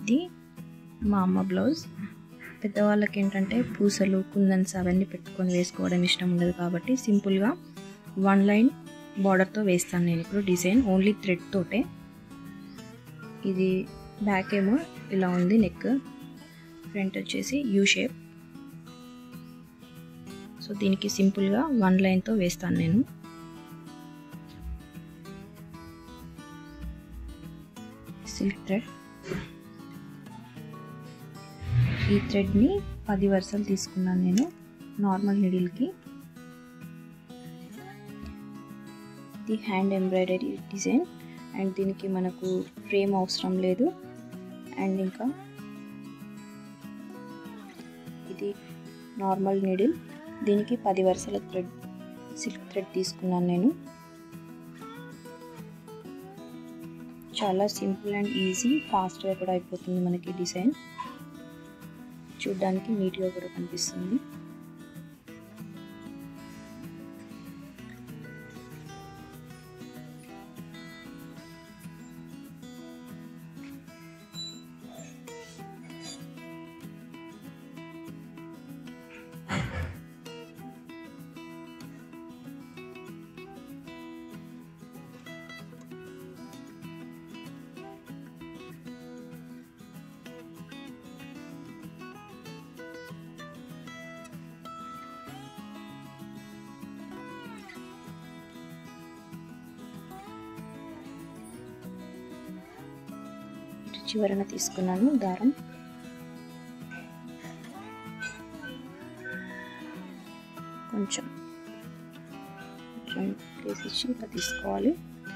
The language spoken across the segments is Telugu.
ఇది మా అమ్మ బ్లౌజ్ పెద్దవాళ్ళకి ఏంటంటే పూసలు కుందన్స్ అవన్నీ పెట్టుకొని వేసుకోవడం ఇష్టం ఉండదు కాబట్టి సింపుల్గా వన్ లైన్ బార్డర్తో వేస్తాను నేను ఇప్పుడు డిజైన్ ఓన్లీ థ్రెడ్ తోటే ఇది బ్యాక్ ఏమో ఇలా ఉంది నెక్ ఫ్రంట్ వచ్చేసి యూ షేప్ సో దీనికి సింపుల్గా వన్ లైన్తో వేస్తాను నేను సిల్క్ థ్రెడ్ ఈ థ్రెడ్ని పది వరుసలు తీసుకున్నాను నేను నార్మల్ నీడిల్కి ఇది హ్యాండ్ ఎంబ్రాయిడరీ డిజైన్ అండ్ దీనికి మనకు ఫ్రేమ్ అవసరం లేదు అండ్ ఇంకా ఇది నార్మల్ నీడిల్ దీనికి పది వరుసల థ్రెడ్ సిల్క్ థ్రెడ్ తీసుకున్నాను నేను చాలా సింపుల్ అండ్ ఈజీ ఫాస్ట్గా కూడా అయిపోతుంది మనకి డిజైన్ చూడ్డానికి నీట్గా కూడా కనిపిస్తుంది చివరన తీసుకున్నాను దారం కొంచెం కొంచెం ప్లేస్ ఇచ్చి ఇంకా తీసుకోవాలి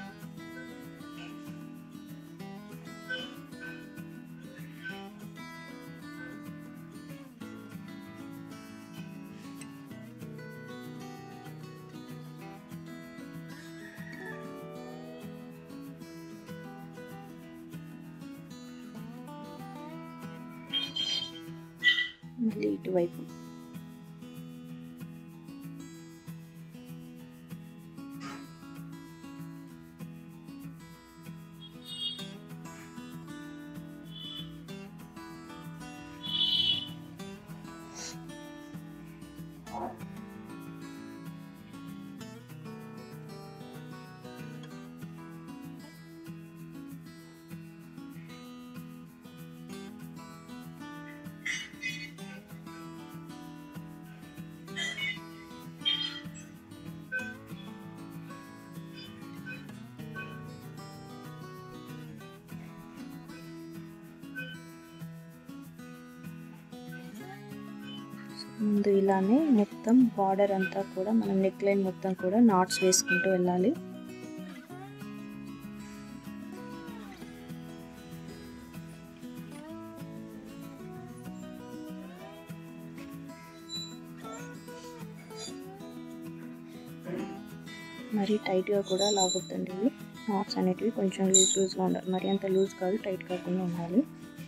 మళ్ళీ ఇటువైపు ముందు ఇలానే మొత్తం బార్డర్ అంతా కూడా మనం నెక్ లైన్ మొత్తం కూడా నాట్స్ వేసుకుంటూ వెళ్ళాలి మరి టైట్గా కూడా లాగొద్దండి ఇవి నాట్స్ అనేటివి కొంచెం లూజ్ లూజ్గా ఉండాలి మరి అంత లూజ్ కాదు టైట్ కాకుండా ఉండాలి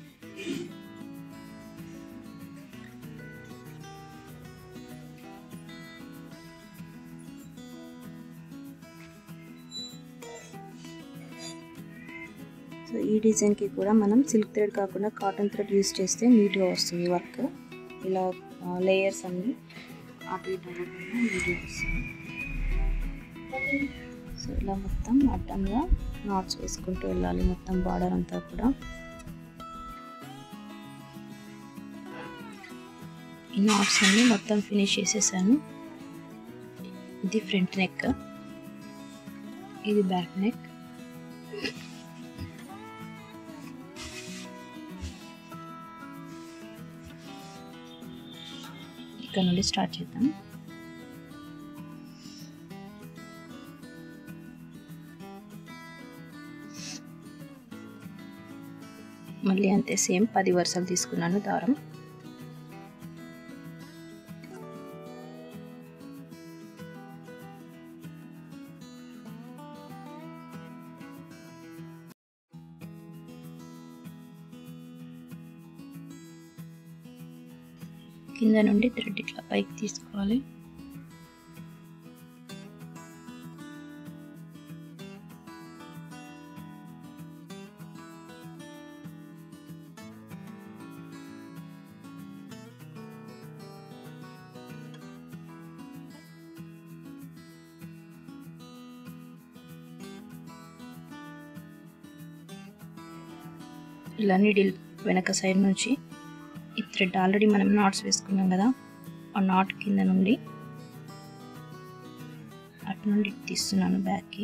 సో ఈ డిజైన్కి కూడా మనం సిల్క్ థ్రెడ్ కాకుండా కాటన్ థ్రెడ్ యూస్ చేస్తే నీట్గా వస్తుంది వర్క్ ఇలా లేయర్స్ అన్నీ అటు ఇటు అవ్వకుండా నీట్గా వస్తుంది సో ఇలా మొత్తం అడ్డంగా నాట్స్ వేసుకుంటూ వెళ్ళాలి మొత్తం బార్డర్ అంతా కూడా ఈ నాట్స్ అన్ని మొత్తం ఫినిష్ చేసేసాను ఇది ఫ్రంట్ నెక్ ఇది బ్యాక్ నెక్ ఇక్కడ నుండి స్టార్ట్ చేద్దాం మళ్ళీ అంతే సేమ్ పది వరుసలు తీసుకున్నాను దారం కింద నుండి థ్రెడ్ ఇట్లా పైకి తీసుకోవాలి ఇలా నీడిల్ వెనక సైడ్ నుంచి ఈ థ్రెడ్ ఆల్రెడీ మనం నాట్స్ వేసుకున్నాం కదా ఆ నాట్ కింద నుండి అటు నుండి తీస్తున్నాను బ్యాక్కి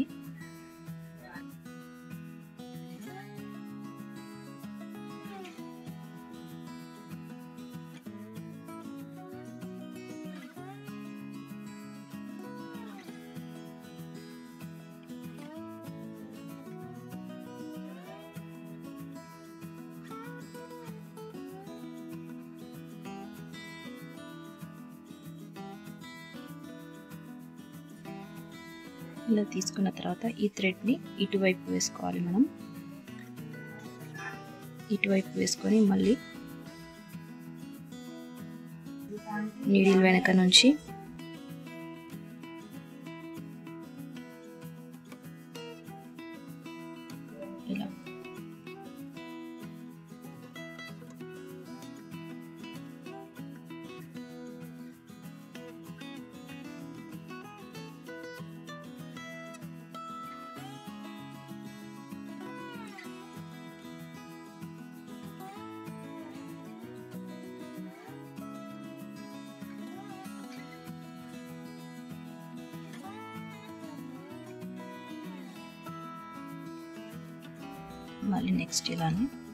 ఇలా తీసుకున్న తర్వాత ఈ థ్రెడ్ని ఇటువైపు వేసుకోవాలి మనం ఇటువైపు వేసుకొని మళ్ళీ నీడిల్ వెనక నుంచి ఇలా మళ్ళీ నెక్స్ట్ ఇలానే